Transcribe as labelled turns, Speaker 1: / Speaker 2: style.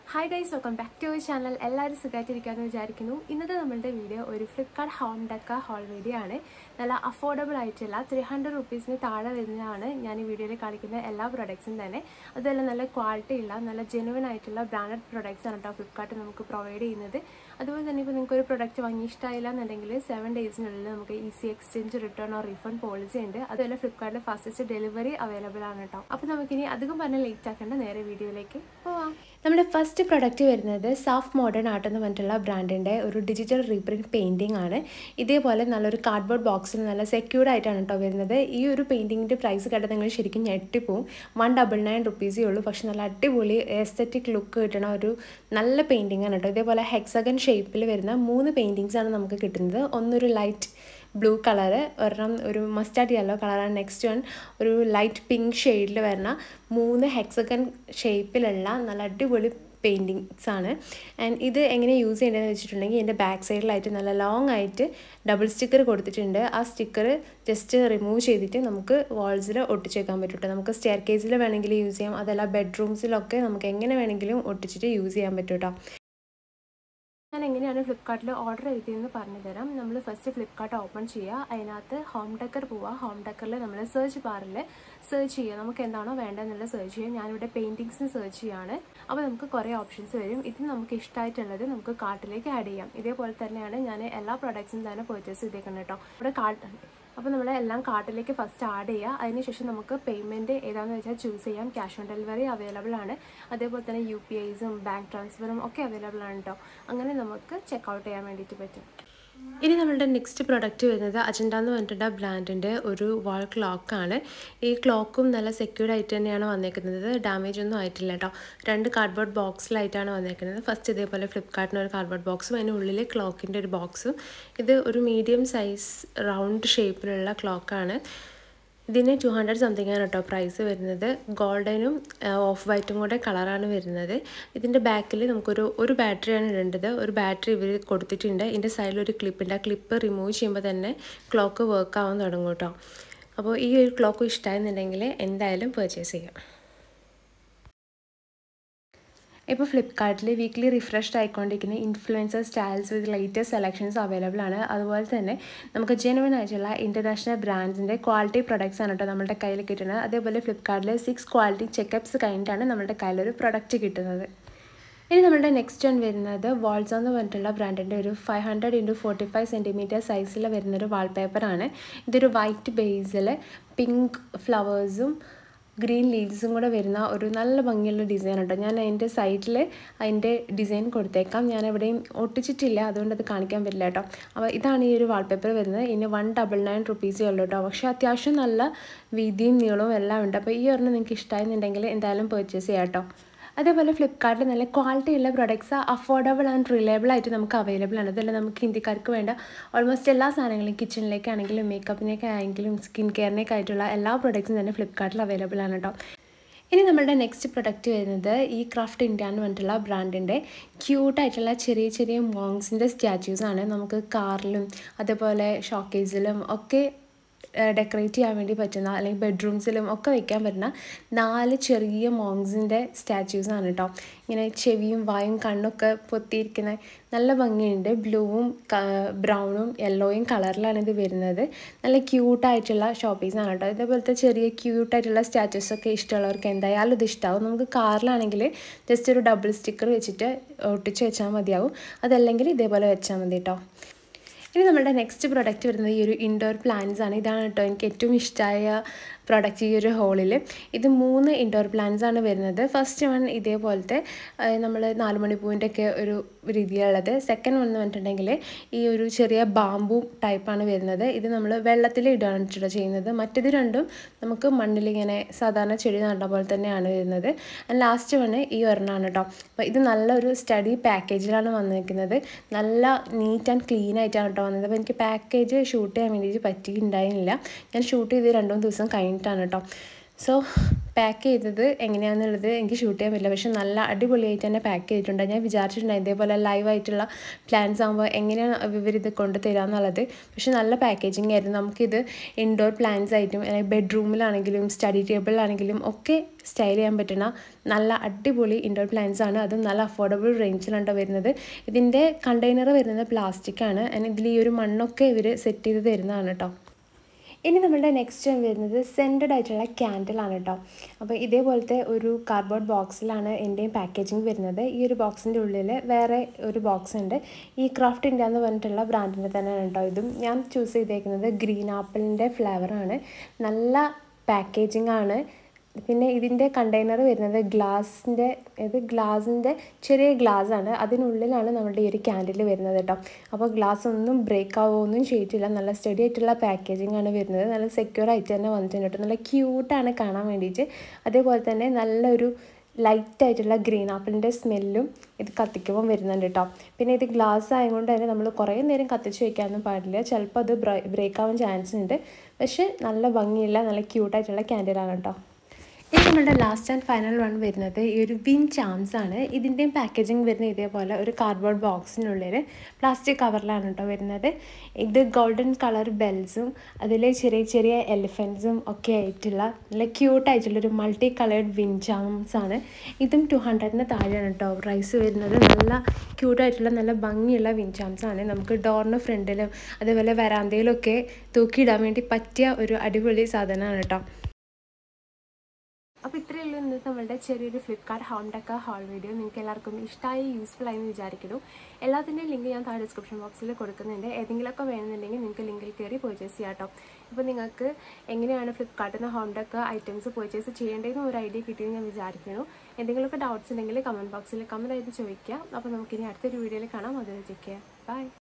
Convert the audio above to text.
Speaker 1: hi guys welcome back to our channel എല്ലാവരും സുഖമായിട്ടിരിക്കാമെന്ന് വിചാരിക്കുന്നു ഇന്നത്തെ നമ്മളുടെ വീഡിയോ ഒരു Flipkart home decor haul video ആണ് നല്ല അഫോർഡബിൾ ആയിട്ടുള്ള ത്രീ ഹൺഡ്രഡ് റുപ്പീസിന് താഴെ വരുന്നതാണ് ഞാൻ ഈ വീഡിയോയിൽ കാണിക്കുന്ന എല്ലാ പ്രൊഡക്ട്സും തന്നെ അതുപോലെ നല്ല ക്വാളിറ്റി ഉള്ള നല്ല ജെനുവൻ ആയിട്ടുള്ള ബ്രാൻഡഡ് പ്രൊഡക്ട്സ് ആണ് കേട്ടോ ഫ്ലിപ്കാർട്ട് നമുക്ക് പ്രൊവൈഡ് ചെയ്യുന്നത് അതുപോലെ തന്നെ ഇപ്പോൾ നിങ്ങൾക്ക് ഒരു പ്രൊഡക്റ്റ് വാങ്ങി ഇഷ്ടമായില്ല എന്നുണ്ടെങ്കിൽ സെവൻ ഡേയ്സിനുള്ളിൽ നമുക്ക് easy exchange return or refund policy ഉണ്ട് അതുപോലെ ഫ്ലിപ്കാർട്ടിൽ ഫാസ്റ്റസ്റ്റ് ഡെലിവറി അവൈലബിൾ ആണ് കേട്ടോ അപ്പോൾ നമുക്കിനി അധികം പറഞ്ഞ് ലേറ്റ് ആക്കേണ്ട നേരെ വീഡിയോയിലേക്ക് പോവാം നമ്മുടെ ഫസ്റ്റ് പ്രൊഡക്റ്റ് വരുന്നത് സാഫ് മോഡേൺ ആർട്ട് എന്ന് പറഞ്ഞിട്ടുള്ള ബ്രാൻഡിൻ്റെ ഒരു ഡിജിറ്റൽ റീപ്രിൻറ്റ് പെയിൻറ്റിംഗ് ആണ് ഇതേപോലെ നല്ലൊരു കാർഡ്ബോർഡ് ബോക്സിൽ നല്ല സെക്യൂർഡ് ആയിട്ടാണ് കേട്ടോ വരുന്നത് ഈ ഒരു പെയിൻറ്റിങ്ങിൻ്റെ പ്രൈസ് കേട്ടാൽ നിങ്ങൾ ശരിക്കും ഞെട്ടിപ്പോവും വൺ ഡബിൾ നയൻ റുപ്പീസേ ഉള്ളൂ പക്ഷെ നല്ല അടിപൊളി എസ്തറ്റിക് ലുക്ക് കിട്ടണ ഒരു നല്ല പെയിൻറ്റിംഗ് ആണ് കേട്ടോ ഇതേപോലെ ഹെക്സഗൻ ഷേപ്പിൽ വരുന്ന മൂന്ന് പെയിൻറ്റിങ്സ് ആണ് നമുക്ക് കിട്ടുന്നത് ഒന്നൊരു ലൈറ്റ് ബ്ലൂ കളറ് ഒരെണ്ണം ഒരു മസ്റ്റാർഡ് യെല്ലോ കളറാണ് നെക്സ്റ്റ് വൺ ഒരു ലൈറ്റ് പിങ്ക് ഷെയ്ഡിൽ വരുന്ന മൂന്ന് ഹെക്സഗൺ ഷേപ്പിലുള്ള നല്ല അടിപൊളി പെയിൻറ്റിങ്സ് ആണ് ആൻഡ് ഇത് എങ്ങനെ യൂസ് ചെയ്യേണ്ടതെന്ന് വെച്ചിട്ടുണ്ടെങ്കിൽ എൻ്റെ ബാക്ക് സൈഡിലായിട്ട് നല്ല ലോങ് ആയിട്ട് ഡബിൾ സ്റ്റിക്കർ കൊടുത്തിട്ടുണ്ട് ആ സ്റ്റിക്കർ ജസ്റ്റ് റിമൂവ് ചെയ്തിട്ട് നമുക്ക് വാൾസിൽ ഒട്ടിച്ചേക്കാൻ പറ്റും കേട്ടോ നമുക്ക് സ്റ്റെയർ കേസിൽ വേണമെങ്കിൽ യൂസ് ചെയ്യാം അതല്ല ബെഡ്റൂംസിലൊക്കെ നമുക്ക് എങ്ങനെ വേണമെങ്കിലും ഒട്ടിച്ചിട്ട് യൂസ് ചെയ്യാൻ പറ്റും കേട്ടോ ഞാൻ എങ്ങനെയാണ് ഫ്ലിപ്കാർട്ടിൽ ഓർഡർ ചെയ്തതെന്ന് പറഞ്ഞു തരാം നമ്മൾ ഫസ്റ്റ് ഫ്ലിപ്കാർട്ട് ഓപ്പൺ ചെയ്യുക അതിനകത്ത് ഹോം ഡെക്കർ പോവുക ഹോം ഡെക്കറിൽ നമ്മൾ സെർച്ച് ബാറിൽ സെർച്ച് ചെയ്യുക നമുക്ക് എന്താണോ വേണ്ടതെന്നുള്ള സെർച്ച് ചെയ്യുക ഞാനിവിടെ പെയിൻറ്റിങ്സിന് സെർച്ച് ചെയ്യുകയാണ് അപ്പോൾ നമുക്ക് കുറേ ഓപ്ഷൻസ് വരും ഇത് നമുക്ക് ഇഷ്ടമായിട്ടുള്ളത് നമുക്ക് കാർട്ടിലേക്ക് ആഡ് ചെയ്യാം ഇതേപോലെ തന്നെയാണ് ഞാൻ എല്ലാ പ്രോഡക്ട്സും തന്നെ പർച്ചേസ് ചെയ്തേക്കുന്നത് കേട്ടോ ഇവിടെ കാർട്ട് അപ്പോൾ നമ്മൾ എല്ലാം കാർട്ടിലേക്ക് ഫസ്റ്റ് ആഡ് ചെയ്യുക അതിനുശേഷം നമുക്ക് പേയ്മെൻറ്റ് ഏതാണെന്ന് വെച്ചാൽ ചൂസ് ചെയ്യാം ക്യാഷ് ഓൺ ഡെലിവറി അവൈലബിൾ ആണ് അതേപോലെ തന്നെ യു പി ഐസും ബാങ്ക് ട്രാൻസ്ഫറും ഒക്കെ അവൈലബിൾ ആണ് കേട്ടോ അങ്ങനെ നമുക്ക് ചെക്കൗട്ട് ചെയ്യാൻ വേണ്ടിയിട്ട് പറ്റും ഇനി നമ്മളുടെ നെക്സ്റ്റ് പ്രൊഡക്റ്റ് വരുന്നത് അജണ്ട എന്ന് പറഞ്ഞിട്ടുള്ള ബ്രാൻഡിൻ്റെ ഒരു വാൾ ക്ലോക്കാണ് ഈ ക്ലോക്കും നല്ല സെക്യൂർഡ് ആയിട്ട് തന്നെയാണ് വന്നേക്കുന്നത് ഡാമേജ് ഒന്നും ആയിട്ടില്ല കേട്ടോ രണ്ട് കാർഡ്ബോർഡ് ബോക്സിലായിട്ടാണ് വന്നേക്കുന്നത് ഫസ്റ്റ് ഇതേപോലെ ഫ്ലിപ്കാർട്ടിന് ഒരു കാർഡ്ബോർഡ് ബോക്സും അതിന് ഉള്ളിൽ ക്ലോക്കിൻ്റെ ഒരു ബോക്സും ഇത് ഒരു മീഡിയം സൈസ് റൗണ്ട് ഷേപ്പിലുള്ള ക്ലോക്കാണ് ഇതിന് ടു ഹൺഡ്രഡ് സംതിങ് ആണ് കേട്ടോ പ്രൈസ് വരുന്നത് ഗോൾഡനും ഓഫ് വൈറ്റും കൂടെ കളറാണ് വരുന്നത് ഇതിൻ്റെ ബാക്കിൽ നമുക്കൊരു ഒരു ബാറ്ററിയാണ് ഇടേണ്ടത് ഒരു ബാറ്ററി ഇവർ കൊടുത്തിട്ടുണ്ട് ഇതിൻ്റെ സൈഡിൽ ഒരു ക്ലിപ്പുണ്ട് ആ ക്ലിപ്പ് റിമൂവ് ചെയ്യുമ്പോൾ തന്നെ ക്ലോക്ക് വർക്ക് ആവാൻ തുടങ്ങും കേട്ടോ അപ്പോൾ ഈ ഒരു ക്ലോക്ക് ഇഷ്ടമായെന്നുണ്ടെങ്കിൽ എന്തായാലും പർച്ചേസ് ചെയ്യാം ഇപ്പോൾ ഫ്ലിപ്കാർട്ടിൽ വീക്ക്ലി റിഫ്രഷ്ഡ് ആയിക്കൊണ്ടിരിക്കുന്ന influencer styles with latest selections available ആണ് അതുപോലെ തന്നെ നമുക്ക് ജെനുവൻ ആയിട്ടുള്ള ഇൻ്റർനാഷണൽ ബ്രാൻഡ്സിൻ്റെ ക്വാളിറ്റി പ്രൊഡക്ട്സ് ആണ് കേട്ടോ നമ്മുടെ കയ്യിൽ കിട്ടുന്നത് അതേപോലെ ഫ്ലിപ്കാർട്ടിൽ സിക്സ് ക്വാളിറ്റി ചെക്കപ്സ് കഴിഞ്ഞിട്ടാണ് നമ്മുടെ കയ്യിലൊരു പ്രൊഡക്റ്റ് കിട്ടുന്നത് ഇനി നമ്മുടെ നെക്സ്റ്റ് വൺ വരുന്നത് വാൾസ് എന്ന് പറഞ്ഞിട്ടുള്ള ബ്രാൻഡിൻ്റെ ഒരു five hundred into forty five centimetre സൈസിൽ വരുന്നൊരു വാൾപേപ്പറാണ് ഇതൊരു വൈറ്റ് ബേസിൽ പിങ്ക് ഫ്ലവേഴ്സും ഗ്രീൻ ലീവ്സും കൂടെ വരുന്ന ഒരു നല്ല ഭംഗിയുള്ള ഡിസൈൻ കേട്ടോ ഞാൻ അതിൻ്റെ സൈഡിൽ അതിൻ്റെ ഡിസൈൻ കൊടുത്തേക്കാം ഞാൻ എവിടെയും ഒട്ടിച്ചിട്ടില്ല അതുകൊണ്ട് അത് കാണിക്കാൻ പറ്റില്ല കേട്ടോ അപ്പോൾ ഇതാണ് ഈ ഒരു വാൾപേപ്പർ വരുന്നത് ഇനി വൺ ഡബിൾ നയൻ റുപ്പീസേ ഉള്ളൂ കേട്ടോ പക്ഷേ അത്യാവശ്യം നല്ല വീതിയും നീളവും എല്ലാം ഉണ്ട് അപ്പോൾ ഈ ഒരെണ്ണം നിങ്ങൾക്ക് ഇഷ്ടമായിരുന്നുണ്ടെങ്കിൽ എന്തായാലും പർച്ചേസ് ചെയ്യാം കേട്ടോ അതേപോലെ ഫ്ലിപ്കാർട്ടിൽ നല്ല ക്വാളിറ്റി ഉള്ള പ്രൊഡക്ട്സ് അഫോർഡബിൾ ആൻഡ് റിലയബിൾ ആയിട്ട് നമുക്ക് അവൈലബിൾ ആണ് അതല്ല നമുക്ക് ഇന്ത്യക്കാർക്ക് വേണ്ട ഓൾമോസ്റ്റ് എല്ലാ സാധനങ്ങളും കിച്ചണിലേക്കാണെങ്കിലും മേക്കപ്പിനൊക്കെ ആണെങ്കിലും സ്കിൻ കെയറിനൊക്കെ ആയിട്ടുള്ള എല്ലാ പ്രൊഡക്ട്സും തന്നെ ഫ്ലിപ്കാർട്ടിൽ അവൈലബിൾ ആണ് കേട്ടോ ഇനി നമ്മുടെ നെക്സ്റ്റ് പ്രൊഡക്റ്റ് വരുന്നത് ഈ ക്രാഫ്റ്റ് ഇന്ത്യ എന്ന് പറഞ്ഞിട്ടുള്ള ബ്രാൻഡിൻ്റെ ക്യൂട്ടായിട്ടുള്ള ചെറിയ ചെറിയ മോങ്സിൻ്റെ സ്റ്റാച്യൂസാണ് നമുക്ക് കാറിലും അതേപോലെ ഷോക്കേസിലും ഒക്കെ ഡെക്കറേറ്റ് ചെയ്യാൻ വേണ്ടി പറ്റുന്ന അല്ലെങ്കിൽ ബെഡ്റൂംസിലും ഒക്കെ വെക്കാൻ പറ്റുന്ന നാല് ചെറിയ മോങ്സിൻ്റെ സ്റ്റാച്യൂസാണ് കേട്ടോ ഇങ്ങനെ ചെവിയും വായും കണ്ണൊക്കെ പൊത്തിയിരിക്കുന്ന നല്ല ഭംഗിയുണ്ട് ബ്ലൂവും ബ്രൗണും യെല്ലോയും കളറിലാണ് ഇത് വരുന്നത് നല്ല ക്യൂട്ടായിട്ടുള്ള ഷോപ്പീസാണ് കേട്ടോ ഇതേപോലത്തെ ചെറിയ ക്യൂട്ടായിട്ടുള്ള സ്റ്റാറ്റസൊക്കെ ഇഷ്ടമുള്ളവർക്ക് എന്തായാലും ഇത് ഇഷ്ടമാവും നമുക്ക് കാറിലാണെങ്കിൽ ജസ്റ്റ് ഒരു ഡബിൾ സ്റ്റിക്കർ വെച്ചിട്ട് ഒട്ടിച്ച് വെച്ചാൽ മതിയാവും അതല്ലെങ്കിൽ ഇതേപോലെ വെച്ചാൽ മതി കേട്ടോ ഇനി നമ്മുടെ നെക്സ്റ്റ് പ്രൊഡക്റ്റ് വരുന്നത് ഈ ഒരു ഇൻഡോർ പ്ലാന്റ്സ് ആണ് ഇതാണ് കേട്ടോ എനിക്ക് ഏറ്റവും ഇഷ്ടമായ പ്രൊഡക്റ്റ് ഈ ഒരു ഹോളിൽ ഇത് മൂന്ന് ഇൻഡോർ പ്ലാന്റ്സ് ആണ് വരുന്നത് ഫസ്റ്റ് വൺ ഇതേപോലത്തെ നമ്മൾ നാല് മണിപ്പൂവിൻ്റെ ഒക്കെ ഒരു രീതിയിലുള്ളത് സെക്കൻഡ് വൺ എന്ന് പറഞ്ഞിട്ടുണ്ടെങ്കിൽ ഈ ഒരു ചെറിയ ബാമ്പു ടൈപ്പാണ് വരുന്നത് ഇത് നമ്മൾ വെള്ളത്തിൽ ഇടുകയാണ് കേട്ടോ ചെയ്യുന്നത് മറ്റേത് രണ്ടും നമുക്ക് മണ്ണിലിങ്ങനെ സാധാരണ ചെടി നട്ട പോലെ തന്നെയാണ് വരുന്നത് ആൻഡ് ലാസ്റ്റ് വണ് ഈ ഒരെണ്ണമാണ് കേട്ടോ അപ്പോൾ ഇത് നല്ലൊരു സ്റ്റഡി പാക്കേജിലാണ് വന്നിരിക്കുന്നത് നല്ല നീറ്റ് ആൻഡ് ക്ലീൻ ആയിട്ടാണ് കേട്ടോ വന്നത് അപ്പോൾ എനിക്ക് പാക്കേജ് ഷൂട്ട് ചെയ്യാൻ വേണ്ടിയിട്ട് പറ്റിയിട്ടുണ്ടായിരുന്നില്ല ഞാൻ ഷൂട്ട് ചെയ്ത് രണ്ട് മൂന്ന് ദിവസം കഴിഞ്ഞിട്ടാണ് കേട്ടോ സോ പാക്ക് ചെയ്തത് എങ്ങനെയാണെന്നുള്ളത് എനിക്ക് ഷൂട്ട് ചെയ്യാൻ പറ്റില്ല പക്ഷെ നല്ല അടിപൊളിയായിട്ട് തന്നെ പാക്ക് ചെയ്തിട്ടുണ്ട് ഞാൻ വിചാരിച്ചിട്ടുണ്ട് ഇതേപോലെ ലൈവായിട്ടുള്ള പ്ലാൻസ് ആകുമ്പോൾ എങ്ങനെയാണ് ഇവരിത് കൊണ്ട് തരാമെന്നുള്ളത് പക്ഷെ നല്ല പാക്കേജിങ് ആയിരുന്നു നമുക്കിത് ഇൻഡോർ പ്ലാന്റ്സ് ആയിട്ടും അല്ലെങ്കിൽ ബെഡ്റൂമിലാണെങ്കിലും സ്റ്റഡി ടേബിളിലാണെങ്കിലും ഒക്കെ സ്റ്റൈൽ ചെയ്യാൻ പറ്റുന്ന നല്ല അടിപൊളി ഇൻഡോർ പ്ലാന്റ്സ് ആണ് അതും നല്ല അഫോർഡബിൾ റേഞ്ചിലാണ് വരുന്നത് ഇതിൻ്റെ കണ്ടെയ്നർ വരുന്നത് പ്ലാസ്റ്റിക് ആണ് ഇതിൽ ഈ ഒരു മണ്ണൊക്കെ ഇവർ സെറ്റ് ചെയ്ത് തരുന്നതാണ് കേട്ടോ ഇനി നമ്മളുടെ നെക്സ്റ്റ് വരുന്നത് സെൻറ്റഡ് ആയിട്ടുള്ള ക്യാൻഡിലാണ് കേട്ടോ അപ്പോൾ ഇതേപോലത്തെ ഒരു കാർഡ്ബോർഡ് ബോക്സിലാണ് എൻ്റെയും പാക്കേജിങ് വരുന്നത് ഈ ഒരു ബോക്സിൻ്റെ ഉള്ളിൽ വേറെ ഒരു ബോക്സ് ഉണ്ട് ഈ ക്രാഫ്റ്റ് ഇന്ത്യ എന്ന് പറഞ്ഞിട്ടുള്ള ബ്രാൻഡിൻ്റെ തന്നെയാണ് കേട്ടോ ഇതും ഞാൻ ചൂസ് ചെയ്തേക്കുന്നത് ഗ്രീൻ ആപ്പിളിൻ്റെ ഫ്ലേവറാണ് നല്ല പാക്കേജിംഗ് ആണ് പിന്നെ ഇതിൻ്റെ കണ്ടെയ്നർ വരുന്നത് ഗ്ലാസിൻ്റെ ഇത് ഗ്ലാസിൻ്റെ ചെറിയ ഗ്ലാസ് ആണ് അതിനുള്ളിലാണ് നമ്മുടെ ഈ ഒരു ക്യാൻഡിൽ വരുന്നത് കേട്ടോ അപ്പോൾ ഗ്ലാസ് ഒന്നും ബ്രേക്ക് ആവുകയൊന്നും ചെയ്തിട്ടില്ല നല്ല സ്റ്റഡി ആയിട്ടുള്ള പാക്കേജിംഗ് ആണ് വരുന്നത് നല്ല സെക്യൂർ ആയിട്ട് തന്നെ വന്നിട്ടുണ്ട് കേട്ടോ നല്ല ക്യൂട്ടാണ് കാണാൻ വേണ്ടിയിട്ട് അതേപോലെ തന്നെ നല്ലൊരു ലൈറ്റ് ആയിട്ടുള്ള ഗ്രീൻ ആപ്പിളിൻ്റെ സ്മെല്ലും ഇത് കത്തിക്കുമ്പോൾ വരുന്നുണ്ട് കേട്ടോ പിന്നെ ഇത് ഗ്ലാസ് ആയതുകൊണ്ട് തന്നെ നമ്മൾ കുറേ നേരം കത്തിച്ച് വയ്ക്കാനൊന്നും പാടില്ല ചിലപ്പോൾ അത് ബ്രേക്ക് ആവാൻ ചാൻസ് ഉണ്ട് പക്ഷേ നല്ല ഭംഗിയുള്ള നല്ല ക്യൂട്ടായിട്ടുള്ള ക്യാൻഡിലാണ് കേട്ടോ ഇനി നമ്മളുടെ ലാസ്റ്റ് ആൻഡ് ഫൈനൽ വൺ വരുന്നത് ഈ ഒരു വിൻ ചാംസ് ആണ് ഇതിൻ്റെയും പാക്കേജിങ് വരുന്നത് ഇതേപോലെ ഒരു കാർഡ്ബോർഡ് ബോക്സിനുള്ളിൽ പ്ലാസ്റ്റിക് കവറിലാണ് കേട്ടോ വരുന്നത് ഇത് ഗോൾഡൻ കളർ ബെൽസും അതിൽ ചെറിയ ചെറിയ എലിഫൻസും ഒക്കെ ആയിട്ടുള്ള നല്ല ക്യൂട്ടായിട്ടുള്ളൊരു മൾട്ടി കളേർഡ് വിൻ ചാംസ് ആണ് ഇതും ടു ഹൺഡ്രഡിന് താഴെയാണ് കേട്ടോ പ്രൈസ് വരുന്നത് നല്ല ക്യൂട്ടായിട്ടുള്ള നല്ല ഭംഗിയുള്ള വിൻ ചാംസ് ആണ് നമുക്ക് ഡോറിന് ഫ്രണ്ടിലും അതേപോലെ വരാന്തയിലൊക്കെ തൂക്കിയിടാൻ വേണ്ടി പറ്റിയ ഒരു അടിപൊളി സാധനമാണ് കേട്ടോ അപ്പോൾ ഇത്രയേ ഉള്ളൂ ഇന്നത്തെ നമ്മളുടെ ചെറിയൊരു ഫ്ലിപ്കാർട്ട് ഹോണ്ടക്ക ഹാൾ വീഡിയോ നിങ്ങൾക്ക് എല്ലാവർക്കും ഇഷ്ടമായി യൂസ്ഫുൾ ആയി എന്ന് വിചാരിക്കുന്നു എല്ലാത്തിൻ്റെയും ലിങ്ക് ഞാൻ താഴെ ഡിസ്ക്രിപ്ഷൻ ബോക്സിൽ കൊടുക്കുന്നുണ്ട് ഏതെങ്കിലുമൊക്കെ വേണമെന്നുണ്ടെങ്കിൽ നിങ്ങൾക്ക് ലിങ്കിൽ കയറി പർച്ചേസ് ചെയ്യാം കേട്ടോ അപ്പോൾ നിങ്ങൾക്ക് എങ്ങനെയാണ് ഫ്ലിപ്കാർട്ടിൽ നിന്ന് ഹോണ്ടക്ക ഐറ്റംസ് പർച്ചേസ് ചെയ്യേണ്ടതെന്ന് ഒരു ഐഡിയ കിട്ടിയെന്ന് ഞാൻ വിചാരിക്കുന്നു എന്തെങ്കിലുമൊക്കെ ഡൗട്ട്സ് ഉണ്ടെങ്കിൽ കമൻറ്റ് ബോക്സിൽ കമൻറ്റ് ആയിട്ട് ചോദിക്കുക അപ്പോൾ നമുക്കിനി അടുത്തൊരു വീഡിയോയിൽ കാണാം അത് വെച്ചേക്കുക ബൈ